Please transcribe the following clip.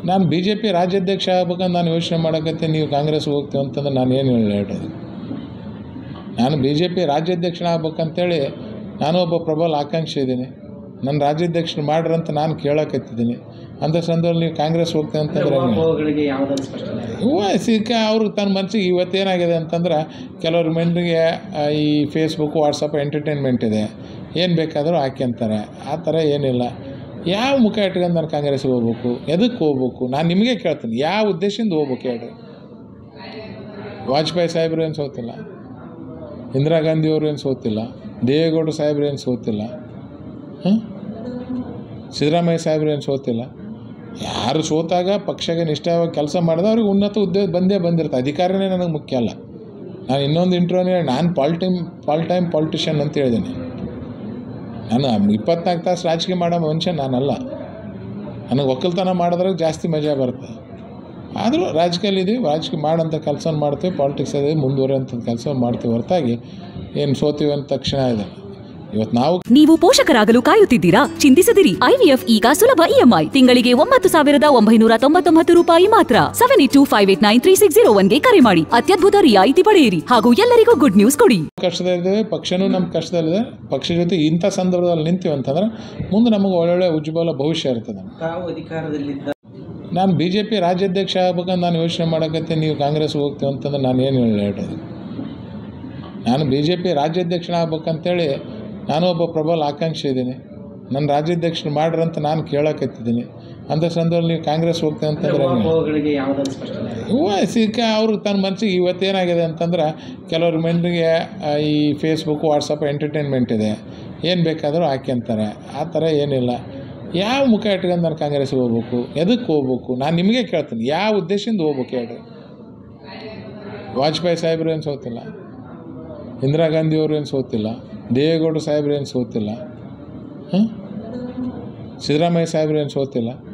ನಾನು B J P ರಾಜ್ಯಾಧ್ಯಕ್ಷ ಆಗ್ಬೇಕಂತ ನಾನು ಯೋಚನೆ ಮಾಡಕತ್ತೆ ನೀವು ಕಾಂಗ್ರೆಸ್ ಹೋಗ್ತೀವಿ ಅಂತಂದ್ರೆ ನಾನು ಏನು ಹೇಳಿ ಹೇಳ್ರಿ ನಾನು ಬಿ ಜೆ ಪಿ ರಾಜ್ಯಾಧ್ಯಕ್ಷನ ಆಗ್ಬೇಕಂತೇಳಿ ನಾನು ಒಬ್ಬ ಪ್ರಬಲ ಆಕಾಂಕ್ಷಿ ಇದ್ದೀನಿ ನನ್ನ ರಾಜ್ಯಾಧ್ಯಕ್ಷರು ಮಾಡ್ರಿ ಅಂತ ನಾನು ಕೇಳಕತ್ತಿದ್ದೀನಿ ಅಂಥ ಸಂದರ್ಭದಲ್ಲಿ ನೀವು ಕಾಂಗ್ರೆಸ್ ಹೋಗ್ತೀವಿ ಅಂತಂದ್ರೆ ಹೆಂಗೆ? ಊಹಾಪೋಹಗಳಿಗೆ ಯಾವುದಾದ್ರು ಸ್ಪಷ್ಟನೆ ಹೂವು ಸಿಕ್ಕ ಅವ್ರಿಗೆ ತನ್ನ ಮನಸ್ಸಿಗೆ ಇವತ್ತೇನಾಗಿದೆ ಅಂತಂದ್ರೆ ಕೆಲವ್ರ ಮಂದಿಗೆ ಆ, ಈ ಫೇಸ್ಬುಕ್ ವಾಟ್ಸಪ್ ಎಂಟರ್ಟೈನ್ಮೆಂಟ್ ಇದೆ ಏನು ಬೇಕಾದರೂ ಹಾಕ್ಯಂತಾರೆ ಆ ಥರ ಏನಿಲ್ಲ ಯಾವ ಮುಖ ಇಟ್ಕೊಂಡು ನಾನು ಕಾಂಗ್ರೆಸ್ಗೆ ಹೋಗ್ಬೇಕು ಎದಕ್ಕೆ ಹೋಗ್ಬೇಕು ನಾನು ನಿಮಗೆ ಕೇಳ್ತೀನಿ ಯಾವ ಉದ್ದೇಶದಿಂದ ಹೋಗ್ಬೇಕು ಹೇಳ್ರಿ ವಾಜಪೇಯಿ ಸಾಹೇಬ್ರು ಏನು ಸೋತಿಲ್ಲ ಇಂದಿರಾ ಗಾಂಧಿಯವರು ಏನು ಸೋತಿಲ್ಲ ದೇವೇಗೌಡ ಸಾಹೇಬ್ರು ಏನು ಸೋತಿಲ್ಲ ಹಾಂ ಸಿದ್ದರಾಮಯ್ಯ ಸಾಹೇಬ್ರು ಏನು ಸೋತಿಲ್ಲ ಯಾರು ಸೋತಾಗ ಪಕ್ಷಕ್ಕೆ ನಿಷ್ಠವಾಗಿ ಕೆಲಸ ಮಾಡಿದ ಅವ್ರಿಗೆ ಉನ್ನತ ಹುದ್ದೆ ಬಂದೇ ಬಂದಿರುತ್ತೆ ಅಧಿಕಾರನೇ ನನಗೆ ಮುಖ್ಯ ಅಲ್ಲ ನಾನು ಇನ್ನೊಂದು ಇಂಟ್ರೋನೇ ನಾನು full time full time politician ಅಂತ ಹೇಳಿದ್ದೀನಿ ನಾನು ಇಪ್ಪತ್ನಾಲ್ಕು ತಾಸು ರಾಜಕೀಯ ಮಾಡೋ ಮನುಷ್ಯ ನಾನಲ್ಲ ನನಗೆ ಒಕ್ಕಲ್ತನ ಮಾಡಿದ್ರೆ ಜಾಸ್ತಿ ಮಜಾ ಬರುತ್ತೆ ಆದರೂ ರಾಜಕೀಯಲ್ಲಿ ಇದೀವಿ ರಾಜಕೀಯ ಮಾಡೋಂಥ ಕೆಲಸ ಮಾಡ್ತೀವಿ ಪಾಲಿಟಿಕ್ಸ್ ಅದೇ ಮುಂದುವರಿಯೋಂಥ ಕೆಲಸ ಮಾಡ್ತೀವಿ ಹೊರತಾಗಿ ಏನು ಸೋತೀವಿ ಅಂದ ತಕ್ಷಣ ಇದೆ ಇವತ್ತು ನಾವು ನೀವು ಪೋಷಕರಾಗಲು ಕಾಯುತ್ತಿದ್ದೀರಾ ಚಿಂತಿಸದಿರಿ ಐವಿಎಫ್ ಈಗ ಸುಲಭ ಇಎಂಐ ತಿಂಗಳಿಗೆ ಒಂಬತ್ತು ಸಾವಿರದ ಒಂಬೈನೂರ ತೊಂಬತ್ತೊಂಬತ್ತು ರೂಪಾಯಿ ಮಾತ್ರ seven eight two five eight nine three six zero ಒನ್ಗೆ ಕರೆ ಮಾಡಿ ಅತ್ಯದ್ಭುತ ರಿಯಾಯಿತಿ ಪಡೆಯಿರಿ ಹಾಗೂ ಎಲ್ಲರಿಗೂ ಗುಡ್ ನ್ಯೂಸ್ ಕೊಡಿ ಕಷ್ಟದಲ್ಲಿದ್ದೇವೆ ಪಕ್ಷನೂ ನಮ್ಮ ಕಷ್ಟದಲ್ಲಿದೆ ಪಕ್ಷ ಜೊತೆ ಇಂಥ ಸಂದರ್ಭದಲ್ಲಿ ನಿಂತೀವಿ ಅಂತಂದ್ರೆ ಮುಂದೆ ನಮಗೆ ಒಳ್ಳೊಳ್ಳೆ ಉಜ್ವಲ ಭವಿಷ್ಯ ಇರ್ತದೆ ತಾವು ಅಧಿಕಾರದಲ್ಲಿದ್ದ ನಾನು ಬಿ ಜೆ ಪಿ ರಾಜ್ಯಾಧ್ಯಕ್ಷ ಆಗ್ಬೇಕಂತ ನಾನು ಯೋಚನೆ ಮಾಡಕತ್ತೆ ನೀವು ಕಾಂಗ್ರೆಸ್ ಹೋಗ್ತೀವಿ ಅಂತಂದ್ರೆ ನಾನು ಏನು ಹೇಳಿ ಹೇಳ್ರಿ ನಾನು ಬಿ ಜೆ ಪಿ ರಾಜ್ಯಾಧ್ಯಕ್ಷನ ಆಗ್ಬೇಕಂತೇಳಿ ನಾನು ಒಬ್ಬ ಪ್ರಬಲ ಆಕಾಂಕ್ಷಿ ಇದ್ದೀನಿ ನನ್ನ ರಾಜ್ಯಾಧ್ಯಕ್ಷರು ಮಾಡ್ರಿ ಅಂತ ನಾನು ಕೇಳಕತ್ತಿದ್ದೀನಿ ಅಂಥ ಸಂದರ್ಭದಲ್ಲಿ ನೀವು ಕಾಂಗ್ರೆಸ್ ಹೋಗ್ತೀವಿ ಅಂತಂದ್ರೆ ಹೆಂಗೆ? ಊಹಾಪೋಹಗಳಿಗೆ ಯಾವುದಾದ್ರು ಸ್ಪಷ್ಟನೆ ಹೂವು ಸಿಕ್ಕ ಅವ್ರಿಗೆ ತನ್ನ ಮನಸ್ಸಿಗೆ ಇವತ್ತೇನಾಗಿದೆ ಅಂತಂದ್ರೆ ಕೆಲವ್ರ ಮಂದಿಗೆ ಆ, ಈ ಫೇಸ್ಬುಕ್ ವಾಟ್ಸಪ್ ಎಂಟರ್ಟೈನ್ಮೆಂಟ್ ಇದೆ ಏನು ಬೇಕಾದರೂ ಹಾಕ್ಯಂತಾರೆ ಆ ಥರ ಏನಿಲ್ಲ ಯಾವ ಮುಖ ಇಟ್ಕೊಂಡು ನಾನು ಕಾಂಗ್ರೆಸ್ಗೆ ಹೋಗ್ಬೇಕು ಎದಕ್ಕೆ ಹೋಗ್ಬೇಕು ನಾನು ನಿಮಗೆ ಕೇಳ್ತೀನಿ ಯಾವ ಉದ್ದೇಶದಿಂದ ಹೋಗ್ಬೇಕು ಹೇಳ್ರಿ ವಾಜಪೇಯಿ ಸಾಹೇಬ್ರು ಏನು ಸೋತಿಲ್ಲ ಇಂದಿರಾ ಗಾಂಧಿಯವರು ಏನು ಸೋತಿಲ್ಲ ದೇವೇಗೌಡ ಸಾಹೇಬ್ರು ಏನು ಸೋತಿಲ್ಲ ಹಾಂ ಸಿದ್ದರಾಮಯ್ಯ ಸಾಹೇಬ್ರು ಏನು ಸೋತಿಲ್ಲ